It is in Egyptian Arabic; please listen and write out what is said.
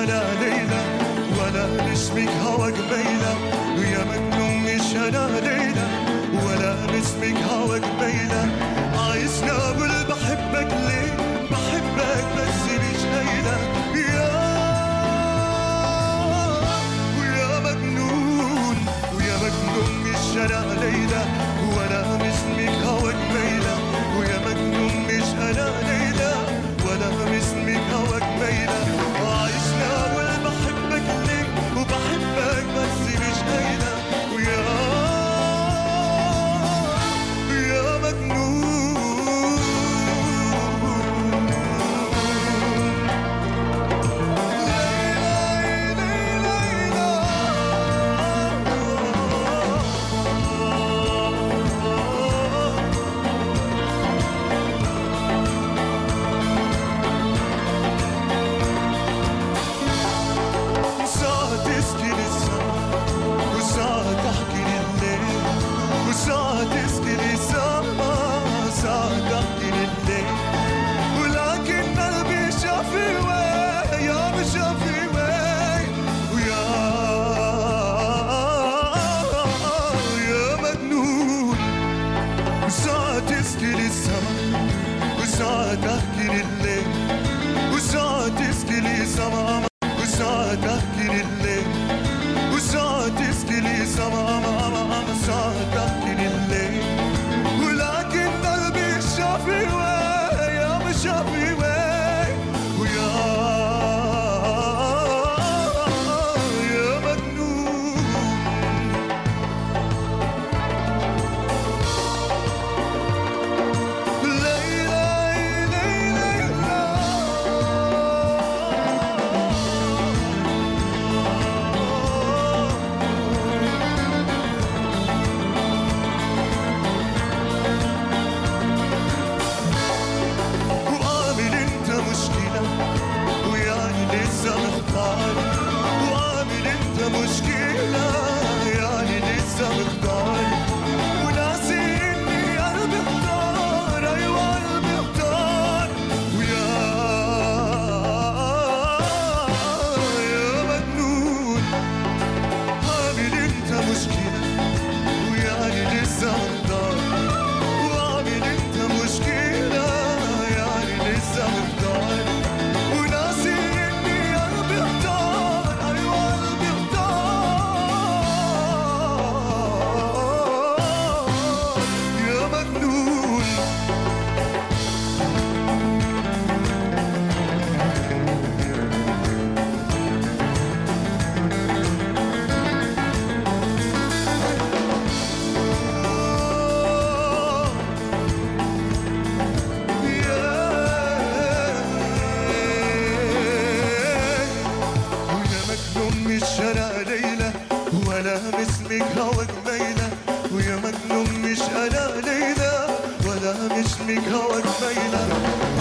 انا ليلى ولا نسمك هوا قبيلة ويا مجنون مش انا ليلى ولا نسمك هوا قبيلة عايزني اقول بحبك ليه بحبك بس مش ليلى يا ويا مجنون ويا مجنون مش انا ليلى ولا اسمك هوا قبيلة ويا مجنون مش انا ليلى ولا اسمك هوا قبيلة وعايشنا اقول بحبك ليه وبحبك بس مش ليلى ويا يا مجنون ساعة تسكن السما وساعة تحكي لليل وساعة تسكن السما ساعة تحكي لليل ولكن قلبي شافي وين يا شافي وين ويا يا مجنون وساعة تسكن السما وساعة تحكي لليل وساعة تسكن السما وساعة تحكي لليل وساعة تسكي لي سما أما أما أما ساعة تحكي لليل ولكن قلبي شافي وين يا مش شافي وين ويا يا مجنون ليلى ليلى وعامل انت مشكلة ويعني لسه مختار وعامل انت مشكلة يعني لسه مختار وناسي اني قلبي اختار ايوه قلبي اختار ويا يا مجنون عامل انت مشكلة ويعني لسه مختار وعامل انت مشكلة يعني لسه مختار وناسي اني قلبي اختار ايوه قلبي اختار يا مجنون ويا مجنون مش انا ليلى ولا مثلك هوا جميلة ويا مجنون مش انا ليلى ولا مثلك هوا جميلة